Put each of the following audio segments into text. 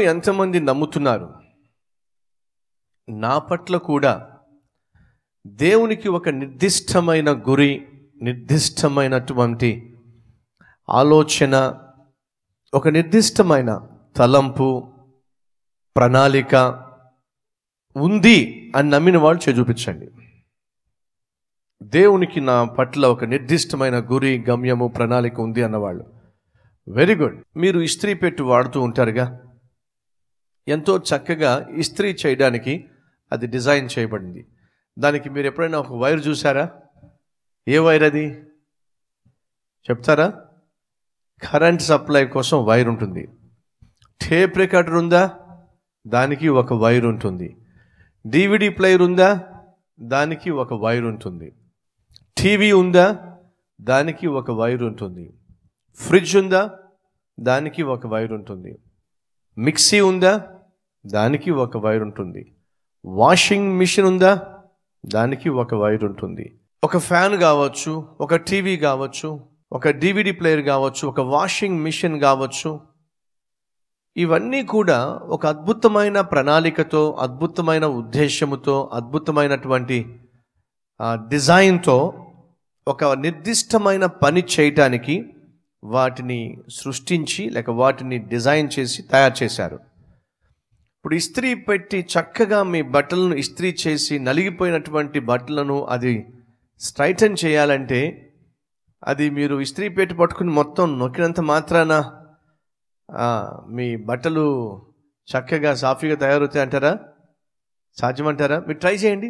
ఎంతమంది నమ్ముతున్నారు నా పట్ల కూడా దేవునికి ఒక నిర్దిష్టమైన గురి నిర్దిష్టమైనటువంటి ఆలోచన ఒక నిర్దిష్టమైన తలంపు ప్రణాళిక ఉంది అని నమ్మిన వాళ్ళు చే చూపించండి దేవునికి నా పట్ల ఒక నిర్దిష్టమైన గురి గమ్యము ప్రణాళిక ఉంది అన్నవాళ్ళు వెరీ గుడ్ మీరు ఇస్త్రీ పెట్టి వాడుతూ ఉంటారుగా ఎంతో చక్కగా ఇస్త్రీ చేయడానికి అది డిజైన్ చేయబడింది దానికి మీరు ఎప్పుడైనా ఒక వైర్ చూసారా ఏ వైర్ అది చెప్తారా కరెంట్ సప్లై కోసం వైర్ ఉంటుంది టేప్ రికార్డర్ ఉందా దానికి ఒక వైర్ ఉంటుంది డివిడి ప్లేయర్ ఉందా దానికి ఒక వైర్ ఉంటుంది టీవీ ఉందా దానికి ఒక వైర్ ఉంటుంది ఫ్రిడ్జ్ ఉందా దానికి ఒక వైర్ ఉంటుంది మిక్సీ ఉందా దానికి ఒక వైర్ ఉంటుంది వాషింగ్ మిషన్ ఉందా దానికి ఒక వైర్ ఉంటుంది ఒక ఫ్యాన్ కావచ్చు ఒక టీవీ కావచ్చు ఒక డివిడి ప్లేయర్ కావచ్చు ఒక వాషింగ్ మిషన్ కావచ్చు ఇవన్నీ కూడా ఒక అద్భుతమైన ప్రణాళికతో అద్భుతమైన ఉద్దేశముతో అద్భుతమైనటువంటి ఆ, డిజైన్తో ఒక నిర్దిష్టమైన పని చేయటానికి వాటిని సృష్టించి లేక వాటిని డిజైన్ చేసి తయారు చేశారు ఇప్పుడు ఇస్త్రీ పెట్టి చక్కగా మీ బట్టలను ఇస్త్రీ చేసి నలిగిపోయినటువంటి బట్టలను అది స్ట్రైటన్ చేయాలంటే అది మీరు ఇస్త్రీ పెట్టి పట్టుకుని మొత్తం నొక్కినంత మాత్రాన ఆ, మీ బట్టలు చక్కగా సాఫీగా తయారవుతాయి అంటారా సాధ్యమంటారా మీరు ట్రై చేయండి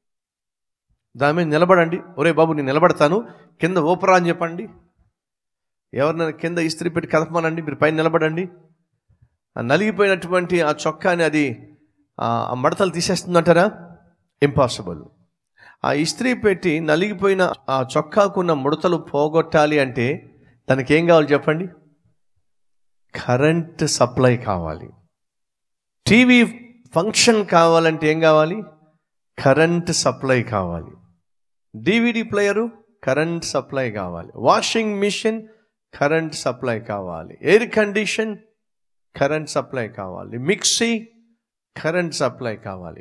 దాని మీద నిలబడండి ఒరే బాబు నేను నిలబడతాను కింద ఓపరా అని చెప్పండి ఎవరినైనా కింద ఇస్త్రీ పెట్టి కదపమానండి మీరు పైన నిలబడండి ఆ నలిగిపోయినటువంటి ఆ చొక్కాని అది ఆ ఆ మడతలు తీసేస్తుందంటారా ఇంపాసిబుల్ ఆ ఇస్త్రీ పెట్టి నలిగిపోయిన ఆ చొక్కాకున్న ముడతలు పోగొట్టాలి అంటే దానికి ఏం కావాలి చెప్పండి కరెంట్ సప్లై కావాలి టీవీ ఫంక్షన్ కావాలంటే ఏం కావాలి కరెంట్ సప్లై కావాలి డివిడి ప్లేయరు కరెంట్ సప్లై కావాలి వాషింగ్ మిషన్ కరెంట్ సప్లై కావాలి ఎయిర్ కండిషన్ కరెంట్ సప్లై కావాలి మిక్సీ కరెంట్ సప్లై కావాలి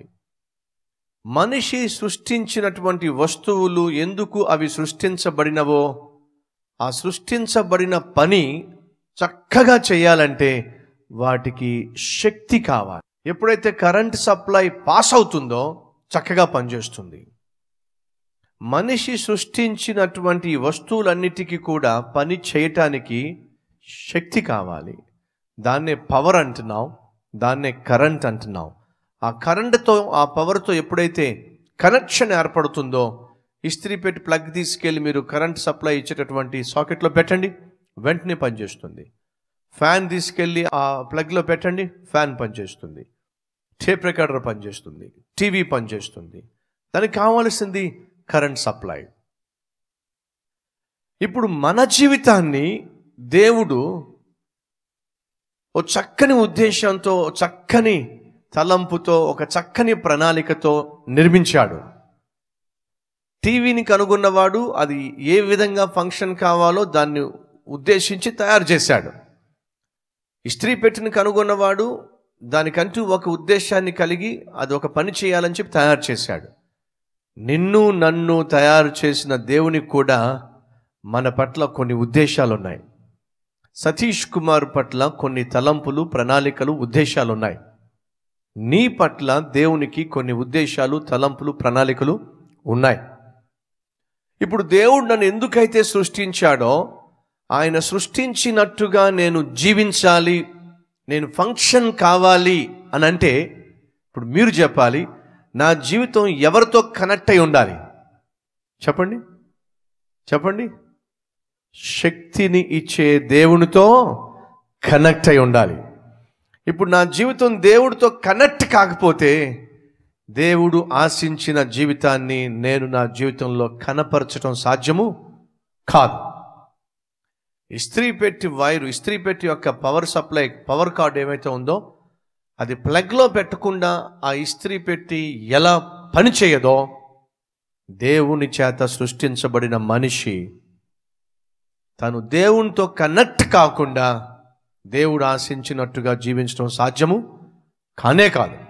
మనిషి సృష్టించినటువంటి వస్తువులు ఎందుకు అవి సృష్టించబడినవో ఆ సృష్టించబడిన పని చక్కగా చేయాలంటే వాటికి శక్తి కావాలి ఎప్పుడైతే కరెంట్ సప్లై పాస్ అవుతుందో చక్కగా పనిచేస్తుంది మనిషి సృష్టించినటువంటి వస్తువులన్నిటికీ కూడా పని చేయటానికి శక్తి కావాలి దాన్నే పవర్ అంటున్నాం దాన్నే కరెంట్ అంటున్నాం ఆ కరెంటుతో ఆ పవర్తో ఎప్పుడైతే కనెక్షన్ ఏర్పడుతుందో ఇస్త్రీ పెట్టి ప్లగ్ తీసుకెళ్ళి మీరు కరెంట్ సప్లై ఇచ్చేటటువంటి సాకెట్లో పెట్టండి వెంటనే పనిచేస్తుంది ఫ్యాన్ తీసుకెళ్ళి ఆ ప్లగ్లో పెట్టండి ఫ్యాన్ పనిచేస్తుంది టేప్ రికార్డర్ పనిచేస్తుంది టీవీ పనిచేస్తుంది దానికి కావాల్సింది కరెంట్ సప్లై ఇప్పుడు మన జీవితాన్ని దేవుడు ఓ చక్కని ఉద్దేశంతో ఓ చక్కని తలంపుతో ఒక చక్కని ప్రణాళికతో నిర్మించాడు టీవీని కనుగొన్నవాడు అది ఏ విధంగా ఫంక్షన్ కావాలో దాన్ని ఉద్దేశించి తయారు చేశాడు ఇస్త్రీ పెట్టిన కనుగొన్నవాడు దానికంటూ ఒక ఉద్దేశాన్ని కలిగి అది ఒక పని చేయాలని చెప్పి తయారు చేశాడు నిన్ను నన్ను తయారు చేసిన దేవునికి కూడా మన పట్ల కొన్ని ఉద్దేశాలు ఉన్నాయి సతీష్ కుమార్ పట్ల కొన్ని తలంపులు ప్రణాళికలు ఉద్దేశాలు ఉన్నాయి నీ పట్ల దేవునికి కొన్ని ఉద్దేశాలు తలంపులు ప్రణాళికలు ఉన్నాయి ఇప్పుడు దేవుడు నన్ను ఎందుకైతే సృష్టించాడో ఆయన సృష్టించినట్టుగా నేను జీవించాలి నేను ఫంక్షన్ కావాలి అని అంటే ఇప్పుడు మీరు చెప్పాలి నా జీవితం ఎవరితో కనెక్ట్ అయి ఉండాలి చెప్పండి చెప్పండి శక్తిని ఇచ్చే దేవునితో కనెక్ట్ అయి ఉండాలి ఇప్పుడు నా జీవితం దేవుడితో కనెక్ట్ కాకపోతే దేవుడు ఆశించిన జీవితాన్ని నేను నా జీవితంలో కనపరచడం సాధ్యము కాదు ఇస్త్రీ పెట్టి వైరు ఇస్త్రీ పెట్టి యొక్క పవర్ సప్లై పవర్ కార్డ్ ఏమైతే ఉందో అది ప్లగ్లో పెట్టకుండా ఆ ఇస్త్రీ పెట్టి ఎలా పని చేయదో దేవుని చేత సృష్టించబడిన మనిషి తను దేవునితో కనెక్ట్ కాకుండా దేవుడు ఆశించినట్టుగా జీవించడం సాధ్యము కానే కాదు